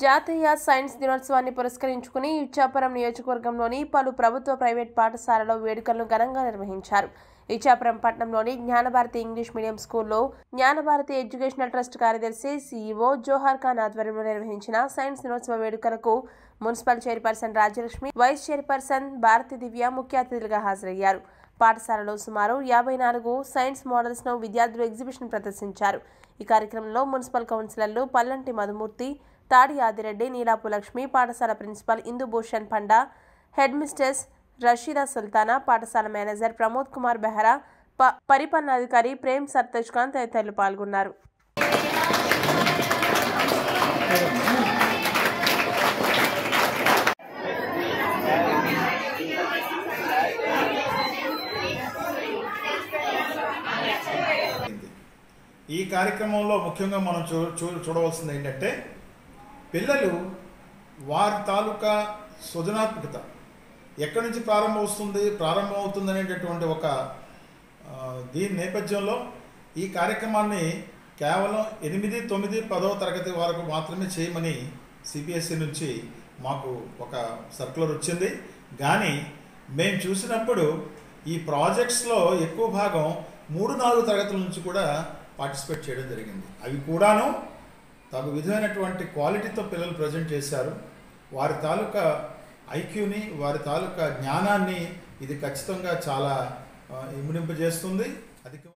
జాతీయ సైన్స్ దినోత్సవాన్ని పురస్కరించుకుని ఇచ్చాపురం నియోజకవర్గంలోని పలు ప్రభుత్వ ప్రైవేట్ పాఠశాలలో వేడుకలను ఘనంగా నిర్వహించారు ఇచ్చాపురం పట్టణంలోని జ్ఞానభారతి ఇంగ్లీష్ మీడియం స్కూల్లో జ్ఞానభారతి ఎడ్యుకేషనల్ ట్రస్ట్ కార్యదర్శి సీఈఓ జోహార్ ఖాన్ ఆధ్వర్యంలో నిర్వహించిన సైన్స్ దినోత్సవ వేడుకలకు municipal chairperson Rajyalakshmi vice chairperson Bharathi Divya ముఖ్య అతిథులుగా హాజరయ్యారు పాఠశాలలో సుమారు యాభై నాలుగు సైన్స్ మోడల్స్ను విద్యార్థులు ఎగ్జిబిషన్ ప్రదర్శించారు ఈ కార్యక్రమంలో మున్సిపల్ కౌన్సిలర్లు పల్లంటి మధుమూర్తి తాడి ఆదిరెడ్డి నీలాపు లక్ష్మి పాఠశాల principal Indubhushan Panda headmistress Rasheeda Sultana పాఠశాల మేనేజర్ ప్రమోద్ కుమార్ బెహ్రా ప పరిపాలనాధికారి ప్రేమ్ సర్తజ్ ఖాన్ తదితరులు పాల్గొన్నారు ఈ కార్యక్రమంలో ముఖ్యంగా మనం చూ చూ చూడవలసింది ఏంటంటే పిల్లలు వారి తాలూకా సృజనాత్మకత ఎక్కడి నుంచి ప్రారంభం వస్తుంది ప్రారంభం అవుతుంది అనేటటువంటి ఒక ఆ, దీని నేపథ్యంలో ఈ కార్యక్రమాన్ని కేవలం ఎనిమిది తొమ్మిది పదవ తరగతి వరకు మాత్రమే చేయమని సిబిఎస్ఈ నుంచి మాకు ఒక సర్కులర్ వచ్చింది కానీ మేము చూసినప్పుడు ఈ ప్రాజెక్ట్స్లో ఎక్కువ భాగం మూడు నాలుగు తరగతుల నుంచి కూడా పార్టిసిపేట్ చేయడం జరిగింది అవి కూడాను తగు విధమైనటువంటి క్వాలిటీతో పిల్లలు ప్రజెంట్ చేశారు వారి తాలూకా ఐక్యూని వారి తాలూకా జ్ఞానాన్ని ఇది ఖచ్చితంగా చాలా ఆ, ఇమిడింపజేస్తుంది అది